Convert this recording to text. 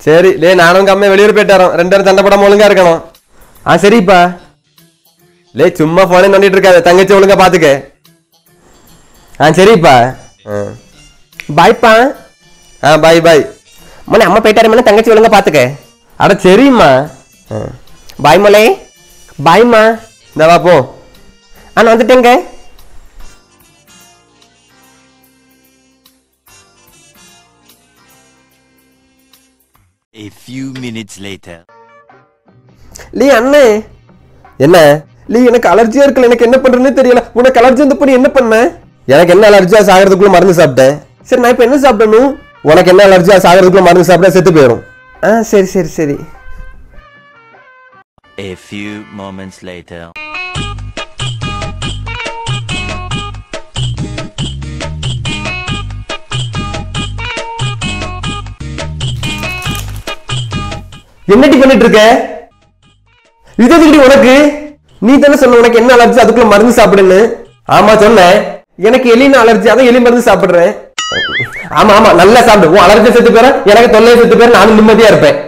சரி லே நானும் உங்க அம்மா வெளியூர் போயிட்டு வரோம் ரெண்டு பேரும் சண்டை போடாம ஒழுங்கா இருக்கணும் ஆ சரிப்பா லே சும்மா போனே நோண்டிட்டு இருக்காத தங்கச்சி ஒழுங்கா பாத்துக்க ஆ சரிப்பா பாய்ப்பா ஆ பாய் பாய் மொழி அம்மா போயிட்டாரு தங்கச்சி ஒழுங்கா பாத்துக்க அட சரிம்மா பாய் மொழி பாய்மா இந்த வா போ ஆ நான் வந்துட்டேங்க A few minutes later. லீ அண்ணே என்ன லீ எனக்கு அலர்ஜியா இருக்குல்ல எனக்கு என்ன பண்றேன்னு தெரியல உனக்கு அலர்ஜி வந்து பண்ணி என்ன பண்ண எனக்கு என்ன அலர்ஜியா சாகிறதுக்குள்ள மருந்து சாப்பிட்டேன் சரி நான் இப்ப என்ன சாப்பிடணும் உனக்கு என்ன அலர்ஜியா சாகிறதுக்குள்ள மருந்து சாப்பிட்டா செத்து போயிடும் ஆ சரி சரி சரி A few moments later. என்னடி பண்ணிட்டு இருக்க இது எதுக்குடி உனக்கு நீ தானே சொன்ன உனக்கு என்ன அலர்ஜி அதுக்குள்ள மருந்து சாப்பிடுன்னு ஆமா சொன்னேன் எனக்கு எலின அலர்ஜி அதான் எலி மருந்து சாப்பிடுறேன் ஆமா ஆமா நல்லா சாப்பிடு உன் அலர்ஜி செத்து போற எனக்கு தொல்லை செத்து போற நானும் நிம்மதியா இருப்பேன்